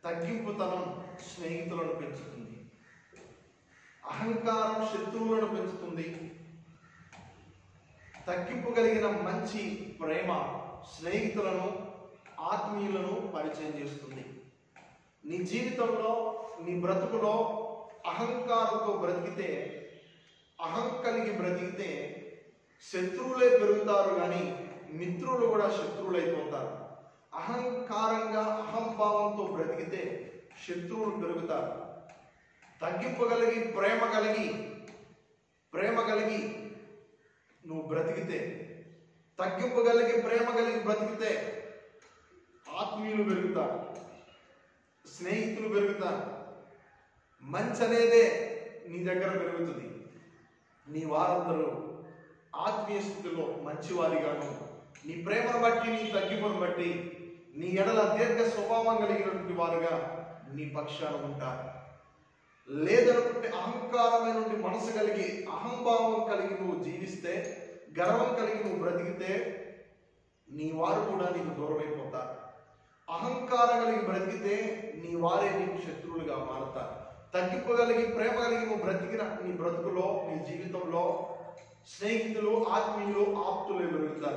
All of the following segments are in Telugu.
తగ్గింపుతనం స్నేహితులను పెంచుతుంది అహంకారం శత్రువులను పెంచుతుంది తగ్గింపు కలిగిన మంచి ప్రేమ స్నేహితులను ఆత్మీయులను పరిచయం చేస్తుంది నీ జీవితంలో నీ బ్రతుకులో అహంకారంతో బ్రతికితే అహం కలిగి బ్రతికితే శత్రువులే పెరుగుతారు కానీ మిత్రులు కూడా శత్రువులైపోతారు అహంకారంగా అహంభావంతో బ్రతికితే శత్రువులు పెరుగుతారు తగ్గింపు కలిగి ప్రేమ కలిగి ప్రేమ కలిగి నువ్వు బ్రతికితే తగ్గింపు కలిగి ప్రేమ కలిగి బ్రతికితే ఆత్మీయులు పెరుగుతారు స్నేహితులు పెరుగుతారు మంచి అనేదే నీ దగ్గర పెరుగుతుంది నీ వారందరూ ఆత్మీయ స్థితిలో మంచివారిగాను నీ ప్రేమను బట్టి నీ తగ్గింపును బట్టి నీ ఎడల దీర్ఘ స్వభావం కలిగినటువంటి వారుగా నీ పక్షాన ఉంటారు లేదనుకుంటే అహంకారమైనటువంటి మనసు కలిగి అహంభావం కలిగి నువ్వు జీవిస్తే గర్వం కలిగి నువ్వు బ్రతికితే నీ వారు కూడా నీకు దూరమైపోతారు అహంకారం కలిగి బ్రతికితే నీ వారే నీకు శత్రువులుగా మారుతారు తగ్గింపు కలిగి ప్రేమ కలిగి నువ్వు బ్రతికిన నీ బ్రతుకులో నీ జీవితంలో స్నేహితులు ఆత్మీయులు ఆప్తులు పెరుగుతారు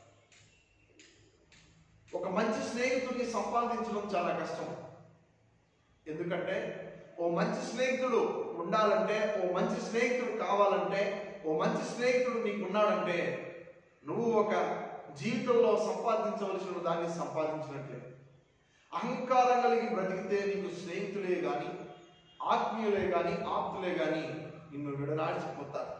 ఒక మంచి స్నేహితుడిని సంపాదించడం చాలా కష్టం ఎందుకంటే ఓ మంచి స్నేహితుడు ఉండాలంటే ఓ మంచి స్నేహితుడు కావాలంటే ఓ మంచి స్నేహితుడు నీకు ఉన్నాడంటే నువ్వు ఒక జీవితంలో సంపాదించవలసిన దాన్ని సంపాదించినట్లే అహంకారం కలిగి బ్రతికితే నీకు స్నేహితులే కానీ ఆత్మీయులే కానీ ఆప్తులే కానీ నిన్ను విడనాడిచిపోతారు